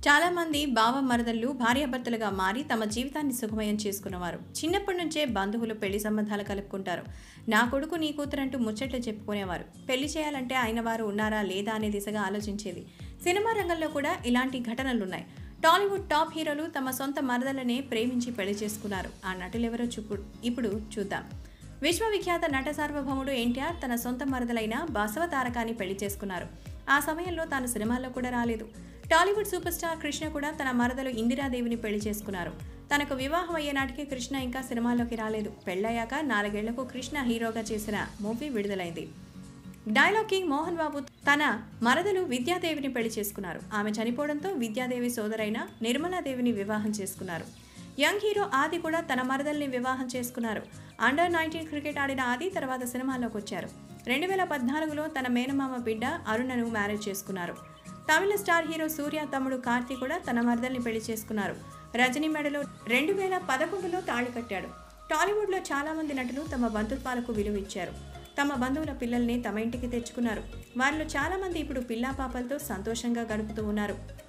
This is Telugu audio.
చాలామంది బావ మరదళ్ళు భార్యాభర్తలుగా మారి తమ జీవితాన్ని సుఖమయం చేసుకున్నవారు చిన్నప్పటి నుంచే బంధువులు పెళ్లి సంబంధాలు కలుపుకుంటారు నా కొడుకు నీ కూతురంటూ ముచ్చట్లు చెప్పుకునేవారు పెళ్లి చేయాలంటే అయిన వారు ఉన్నారా లేదా అనే దిశగా ఆలోచించేది సినిమా రంగంలో కూడా ఇలాంటి ఘటనలున్నాయి టాలీవుడ్ టాప్ హీరోలు తమ సొంత మరదలనే ప్రేమించి పెళ్లి చేసుకున్నారు ఆ నటులెవరో చూపు ఇప్పుడు చూద్దాం విశ్వవిఖ్యాత నట సార్వభౌముడు ఎన్టీఆర్ తన సొంత మరదలైన బసవ తారకాని పెళ్లి చేసుకున్నారు ఆ సమయంలో తాను సినిమాల్లో కూడా రాలేదు టాలీవుడ్ సూపర్ స్టార్ కృష్ణ కూడా తన మరదలు ఇందిరాదేవిని పెళ్లి చేసుకున్నారు తనకు వివాహం అయ్యే నాటికి కృష్ణ ఇంకా సినిమాల్లోకి రాలేదు పెళ్ళయ్యాక నాలుగేళ్లకు కృష్ణ హీరోగా చేసిన మూవీ విడుదలైంది డైలాగ్ కింగ్ మోహన్ బాబు తన మరదలు విద్యాదేవిని పెళ్లి చేసుకున్నారు ఆమె చనిపోవడంతో విద్యాదేవి సోదరైన నిర్మలాదేవిని వివాహం చేసుకున్నారు యంగ్ హీరో ఆది కూడా తన మరదల్ని వివాహం చేసుకున్నారు అండర్ నైన్టీన్ క్రికెట్ ఆడిన ఆది తర్వాత సినిమాల్లోకి వచ్చారు రెండు వేల పద్నాలుగులో తన మేనమామ బిడ్డ అరుణను మ్యారేజ్ చేసుకున్నారు తమిళ స్టార్ హీరో సూర్య తమ్ముడు కార్తీ కూడా తన మరదల్ని పెళ్లి చేసుకున్నారు రజనీ మెడలో రెండు వేల పదకొండులో తాళి కట్టాడు టాలీవుడ్లో చాలా మంది నటులు తమ బంధుత్వాలకు విలువ ఇచ్చారు తమ బంధువుల పిల్లల్ని తమ ఇంటికి తెచ్చుకున్నారు వారిలో చాలా మంది ఇప్పుడు పిల్లా పాపలతో సంతోషంగా గడుపుతూ ఉన్నారు